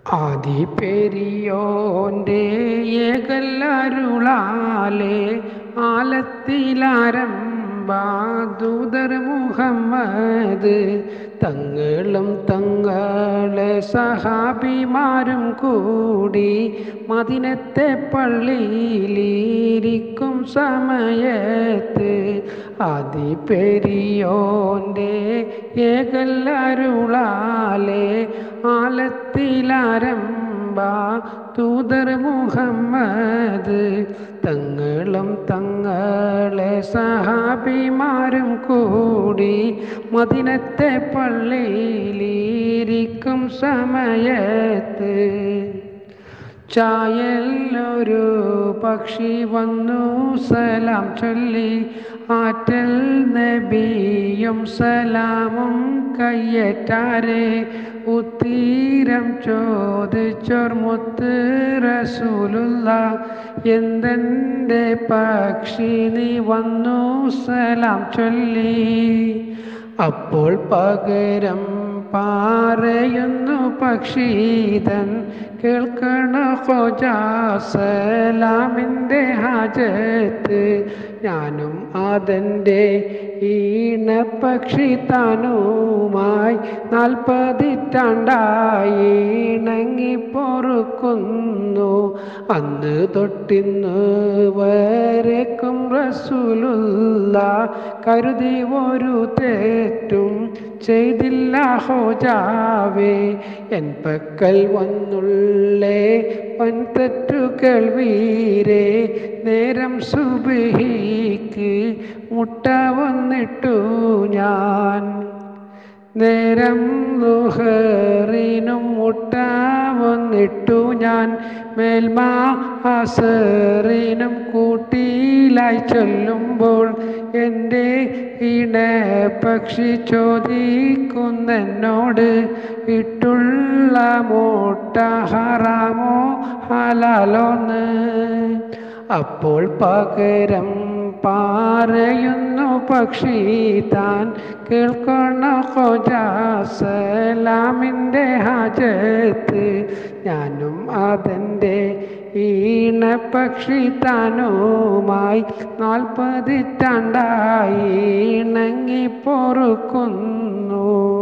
ആദിപെരിയോന്റെ ഏകല്ലരുളാലെ ആലത്തിലാരംബാദൂതർ മുഹമ്മദ് തങ്ങളും തങ്ങളെ സഹാബിമാരും കൂടി മദിനത്തെ പള്ളിയിലിരിക്കും സമയത്ത് ആദിപെരിയോന്റെ ഏകല്ലരുളാലെ ആലത്തിലാരംബ തൂതർ മുഹമ്മദ് തങ്ങളും തങ്ങളെ സഹാബിമാരും കൂടി മദിനത്തെ പള്ളിയിലിരിക്കും സമയത്ത് ചായല്ലൊരു പക്ഷി വന്നു സലാം ചൊല്ലി ആറ്റൽ നബിയും സലാമും കയ്യേറ്റാരെ ഉത്തീരം ചോദിച്ചോർ മുത്ത് റസൂലുള്ള എന്തെൻ്റെ പക്ഷി നീ വന്നു സലാം ചൊല്ലി അപ്പോൾ പകരം പാറയുന്നു പക്ഷീതൻ കേൾക്കണ ഹോജാസലാമിൻ്റെ ഹാജത്ത് ഞാനും അതെൻ്റെ ഈണപ്പക്ഷി താനുമായി നാൽപ്പതിറ്റാണ്ടായി ഇണങ്ങി പൊറുക്കുന്നു അന്ന് തൊട്ടിന്ന് വരേക്കും റസൂലുള്ള കരുതി ഒരു തെറ്റും ചെയ്തില്ല ഹോജാവേ എൻ പക്കൽ വന്നുള്ളേ പൻതെറ്റുകൾ വീരേ നേരം സുബഹിക്ക് മുട്ട വന്നിട്ടു ഞാൻ നേരം ലുഹറിനും മുട്ട വന്നിട്ടു ഞാൻ മേൽമാ അസറിനും കൂട്ടിയിലായി ചൊല്ലുമ്പോൾ എൻ്റെ ഇണ പക്ഷി ചോദിക്കുന്നെന്നോട് ഇട്ടുള്ള മുട്ട ഹറാമോ ഹലാലോന്ന് അപ്പോൾ പകരം പാറയുന്നു പക്ഷി താൻ കേൾക്കണ ഹോജാസലാമിൻ്റെ ഹാജത്ത് ഞാനും അതെൻ്റെ ഈണപ്പക്ഷി താനുമായി നാൽപ്പതിറ്റാണ്ടായി ഇണങ്ങി പൊറുക്കുന്നു